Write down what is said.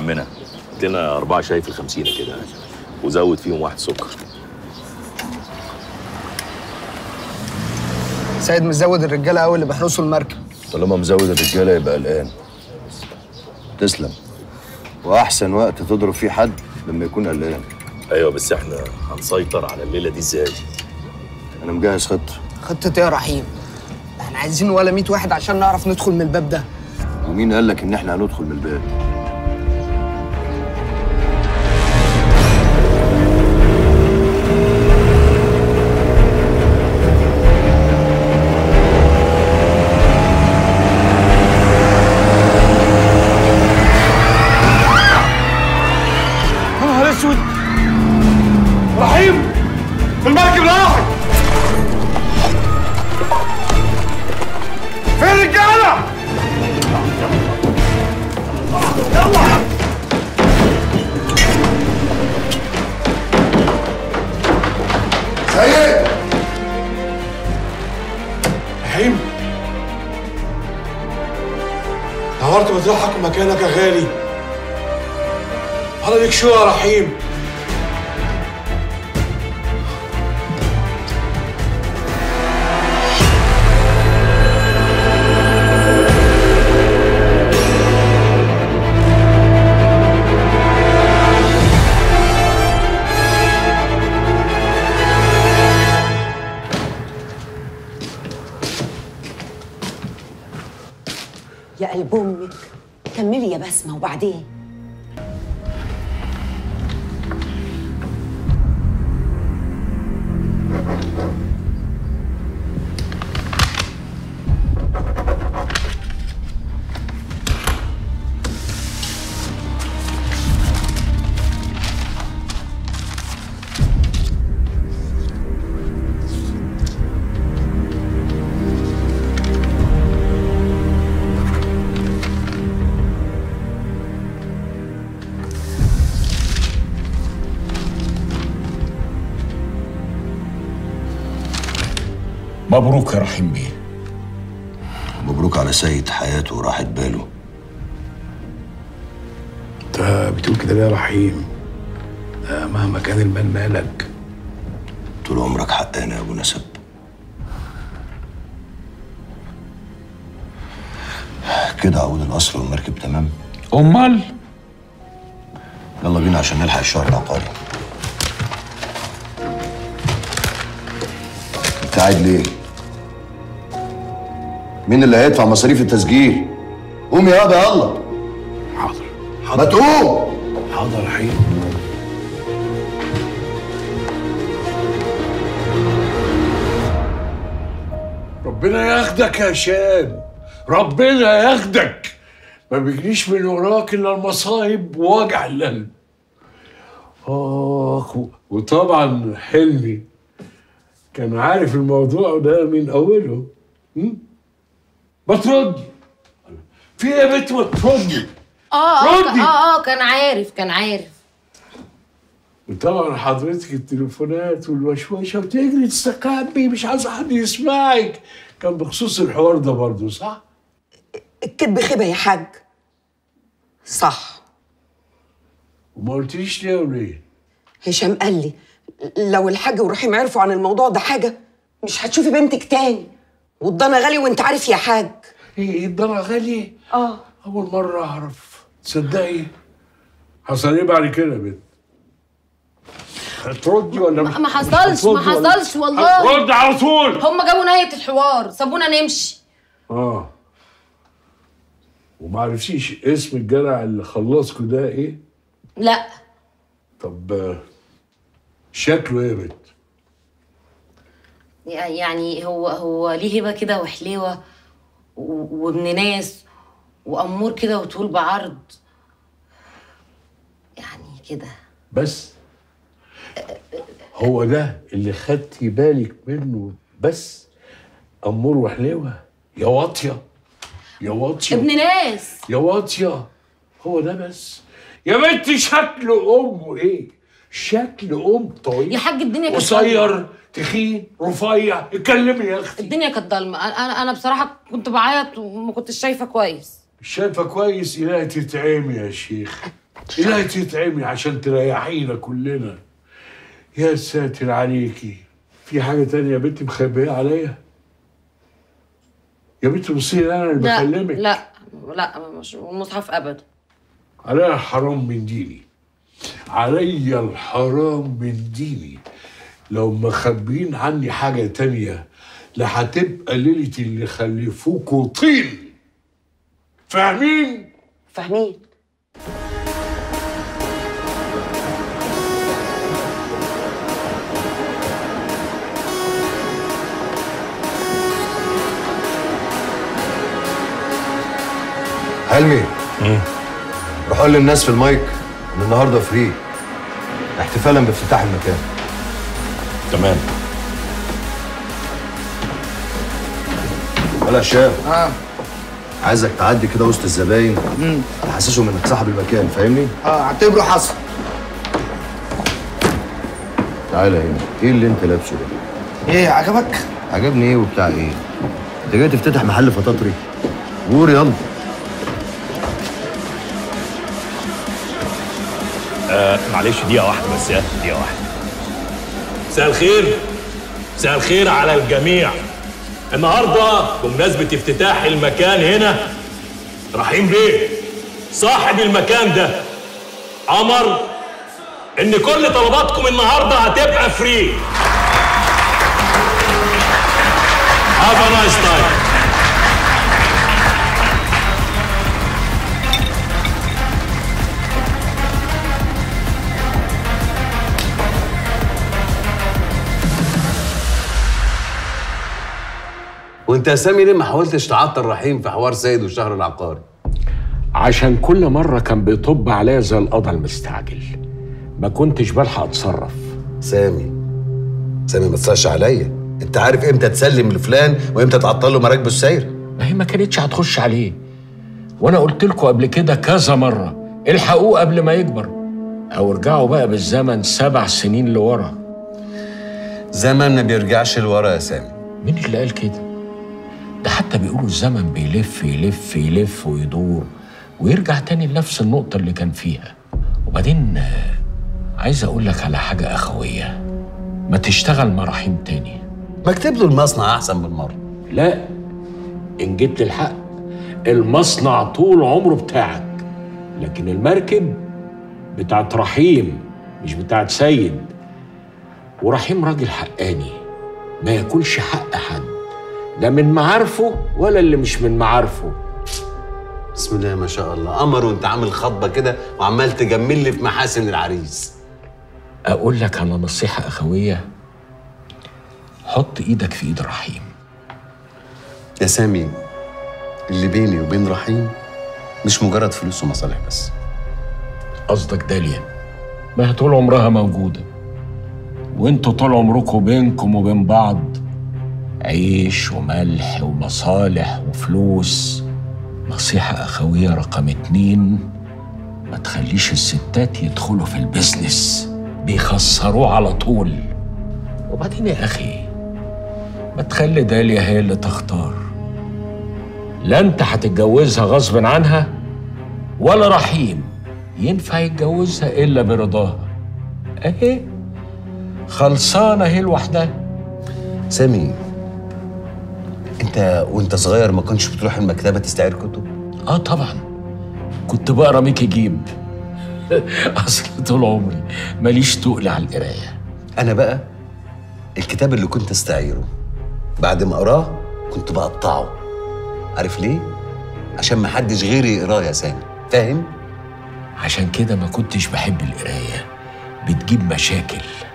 عمنا هات لنا أربعة شاي في الخمسينة كده وزود فيهم واحد سكر سيد مزود الرجاله قوي اللي بيحرسوا المركب طالما مزود الرجاله يبقى قلقان تسلم واحسن وقت تضرب فيه حد لما يكون قلقان أيوة بس إحنا هنسيطر على الليلة دي إزاي؟ انا مجهز خطه خطه ايه يا رحيم احنا عايزين ولا 100 واحد عشان نعرف ندخل من الباب ده ومين قال لك ان احنا هندخل من الباب يا نهار اسود رحيم المركب راحت فين الرجاله؟ يلا سيد رحيم نورت مطرحك ومكانك يا غالي على ليك شو يا رحيم يا قلب امك كملي يا بسمه وبعدين مبروك يا رحيم بيه مبروك على سيد حياته وراحت باله انت بتقول كده ليه يا رحيم ده مهما كان المال مالك طول عمرك حقاني يا ابو نسب كده عقود القصر والمركب تمام امال يلا بينا عشان نلحق الشهر العقاري انت قاعد ليه؟ مين اللي هيدفع مصاريف التسجيل؟ قوم يابا يلا حاضر ما تقوم حاضر يا رحيم ربنا ياخدك يا هشام ربنا ياخدك ما بيجريش من وراك الا المصايب ووجع القلب اخ و- وطبعا حلمي كان عارف الموضوع ده من اوله م? ما تردي في ايه يا بنت ما تردي اه اه ردي. اه اه كان عارف كان عارف وطبعا حضرتك التليفونات والوشوشه وتجري تستخبي مش عايزه حد يسمعك كان بخصوص الحوار ده برضه صح؟ الكذب خيبه يا حاج صح وما قلتليش ليه وليه؟ هشام قال لي لو الحاج ورحيم عرفوا عن الموضوع ده حاجه مش هتشوفي بنتك تاني والضنا غالي وانت عارف يا حاج ايه ايه الضنا غالي؟ اه اول مره اعرف تصدقي حصل ايه بعد كده يا بنت؟ هتردي ولا ما ما حصلش ما هتردي ولا- حصلش والله رد على طول هم جابوا نهايه الحوار سابونا نمشي اه وما عرفتيش اسم الجدع اللي خلصكوا ده ايه؟ لا طب آه، شكله ايه يا بنت؟ يعني هو هو ليه هبه كده وحليوه و- وابن ناس وامور كده وطول بعرض يعني كده بس هو ده اللي خدتي بالك منه بس أمور وحليوة يا واطية يا واطية ابن ناس يا واطية هو ده بس يا بنتي شكل أمه إيه؟ شكل أم طويل يا حاج الدنيا كانت قصير تخين رفيع اتكلمي يا أختي الدنيا كانت ضلمه انا انا أنا بصراحه كنت بعيط وما كنتش شايفه كويس مش شايفة كويس إلهي تتعمي يا شيخ إلهي تتعمي عشان تريحينا كلنا يا ساتر عليكي في حاجة تانية يا بنتي مخبية عليا يا بنتي بصي انا اللي لا بكلمك لا لا مش المصحف ابدا عليا الحرام من ديني عليا الحرام من ديني لو مخبين عني حاجة تانية لا هتبقى ليلة اللي خلفوكوا طين فاهمين؟ فاهمين حلمي روح قول للناس في المايك ان النهارده فري احتفالا بافتتاح المكان تمام ولا شاب اه عايزك تعدي كده وسط الزباين تحسسهم انك صاحب المكان فاهمني؟ اه اعتبره حصل تعالى هنا ايه اللي انت لابسه ده؟ ايه عجبك؟ عجبني ايه وبتاع ايه؟ انت جاي تفتتح محل فطاطري؟ قول يلا معلش دقيقة واحدة بس يا دقيقة واحدة مساء الخير مساء الخير على الجميع النهاردة بمناسبة افتتاح المكان هنا رحيم بيه صاحب المكان ده أمر إن كل طلباتكم النهاردة هتبقى فري Have a nice time. وانت يا سامي ليه ما حاولتش تعطل رحيم في حوار سيد والشهر العقاري عشان كل مرة كان بيطب عليا زي القضا المستعجل ما كنتش بلحق اتصرف سامي سامي ما تصحش عليا انت عارف امتى تسلم لفلان وامتى تعطل له مراكبه السير ما هي ما كانتش هتخش عليه وانا قلت لكم قبل كده كذا مرة الحقوه قبل ما يكبر او ارجعوا بقى بالزمن سبع سنين لورا زمن ما بيرجعش لورا يا سامي مين اللي قال كده ده حتى بيقولوا الزمن بيلف يلف يلف ويدور ويرجع تاني لنفس النقطة اللي كان فيها وبعدين آه، عايز أقول لك على حاجة أخوية ما تشتغل مع رحيم تاني ما اكتب له المصنع احسن بالمره لا إن جبت الحق المصنع طول عمره بتاعك لكن المركب بتاعت رحيم مش بتاعت سيد ورحيم راجل حقاني ما ياكلش حق حد لا من معارفه ولا اللي مش من معارفه بسم الله ما شاء الله قمر وانت عامل خطبه كده وعمال تجمل لي في محاسن العريس أقول لك على نصيحة أخوية حط إيدك في إيد رحيم يا سامي اللي بيني وبين رحيم مش مجرد فلوس ومصالح بس قصدك داليا ما هي طول عمرها موجودة وانتوا طول عمركم بينكم وبين بعض عيش وملح ومصالح وفلوس نصيحة أخوية رقم اتنين ما تخليش الستات يدخلوا في البيزنس بيخسروه على طول وبعدين يا أخي ما تخلي داليا هي اللي تختار لا انت هتتجوزها غصب عنها ولا رحيم ينفع يتجوزها الا برضاها اهي خلصانه اهي لوحدها سامي انت وانت صغير ما كنتش بتروح المكتبه تستعير كتب اه طبعا كنت بقرا ميكي جيب اصل طول عمري ماليش تقل على القرايه انا بقى الكتاب اللي كنت استعيره بعد ما اقراه كنت بقطعه عارف ليه عشان ما حدش غيري يقراه يا سامي فاهم عشان كده ما كنتش بحب القرايه بتجيب مشاكل